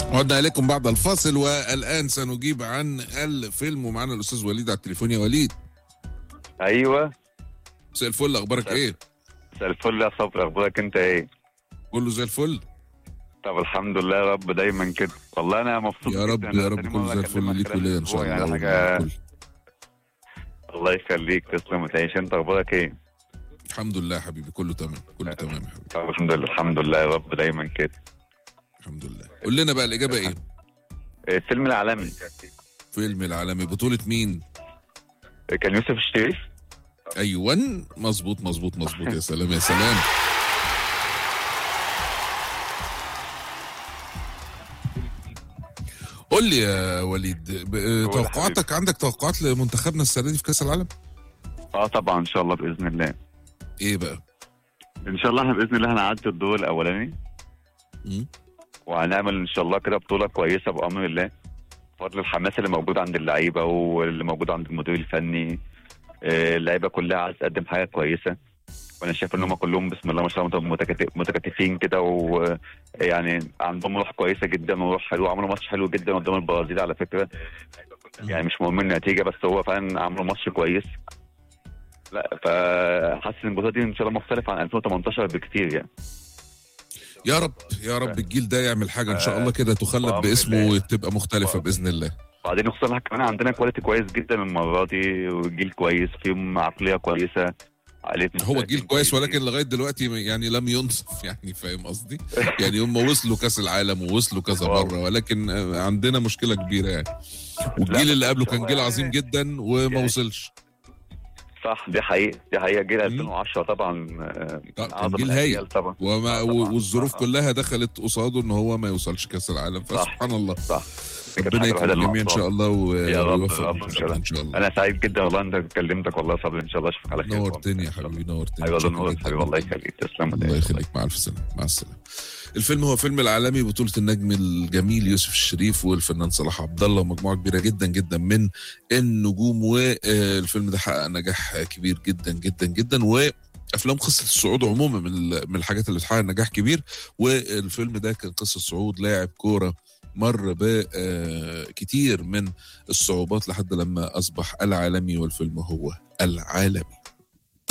عدنا اليكم بعد الفاصل والان سنجيب عن الفيلم ومعنا الاستاذ وليد على التليفون يا وليد ايوه مساء الفل اخبارك ايه مساء الفل يا صبري اخبارك انت ايه كله زي الفل طب الحمد لله يا رب دايما كده والله انا مبسوط يا رب جدا. يا أنا رب تاني كله مرة زي الفل أكلمك ليك خلال وليا ان شاء الأسبوع، الله يعني حاجه كل- الله يخليك تسلم وتعيش انت اخبارك ايه الحمد لله يا حبيبي كله تمام كله تمام يا حبيبي طب الحمد لله الحمد لله يا رب دايما كده الحمد لله قول لنا بقى الاجابه ايه الفيلم العالمي فيلم العالمي بطوله مين كان يوسف الشريف ايوه مظبوط مظبوط مظبوط يا سلام يا سلام قول لي يا وليد ب- توقعاتك عندك توقعات لمنتخبنا السنه دي في كاس العالم اه طبعا ان شاء الله باذن الله ايه بقى ان شاء الله احنا باذن الله هنعدي الدور الاولاني مم؟ وهنعمل ان شاء الله كده بطوله كويسه بامر الله فضل الحماس اللي موجود عند اللعيبه واللي موجود عند المدير الفني آه، اللعيبه كلها عايز تقدم حاجه كويسه وانا شايف ان هم كلهم بسم الله ما شاء الله متكاتف- متكاتفين كده ويعني عندهم روح كويسه جدا وروح حلوه عملوا ماتش حلو جدا قدام البرازيل على فكره يعني مش مهم النتيجه بس هو فعلا عملوا ماتش كويس لا فحاسس ان البطوله دي ان شاء الله مختلفه عن 2018 بكتير يعني يا رب يا رب الجيل ده يعمل حاجه ان شاء الله كده تخلد بأمر باسمه الله. وتبقى مختلفه باذن الله بعدين خصوصا إحنا كمان عندنا كواليتي كويس جدا المره دي وجيل كويس فيهم عقليه كويسه عقليه هو جيل مشتركين كويس ولكن كويسين. لغايه دلوقتي يعني لم ينصف يعني فاهم قصدي؟ يعني هم وصلوا كاس العالم ووصلوا كذا واو. مره ولكن آه، عندنا مشكله كبيره يعني والجيل لا، اللي قبله إن شاء كان الله جيل يعني. عظيم جدا وما يعني وصلش صح دي حقيقه دي حقيقه جيل مم. 2010 طبعا آه، كان أعظم جيل الأجيال هايل طبعا وما آه، طبعاً. والظروف آه، آه. كلها دخلت قصاده ان هو ما يوصلش كاس العالم فسبحان الله صح دي كانت ربنا حاجة يكرم الوحيدة الجميع ان شاء الله و- يا رب، ويوفق يا رب إن شاء الله. ان شاء الله انا سعيد جدا والله انت كلمتك والله يا صبري ان شاء الله اشوفك على خير نورتني يا حبيبي نورتني ايوه شكراً نورك جداً حبيبي الله جداً. يخليك تسلم الله يخليك مع الف سلامه مع السلامه الفيلم هو فيلم العالمي بطولة النجم الجميل يوسف الشريف والفنان صلاح عبد الله ومجموعة كبيرة جدا جدا من النجوم والفيلم ده حقق نجاح كبير جدا جدا جدا وافلام قصة الصعود عموما من ال- من الحاجات اللي بتحقق نجاح كبير والفيلم ده كان قصة صعود لاعب كورة مر بكتير من الصعوبات لحد لما اصبح العالمي والفيلم هو العالمي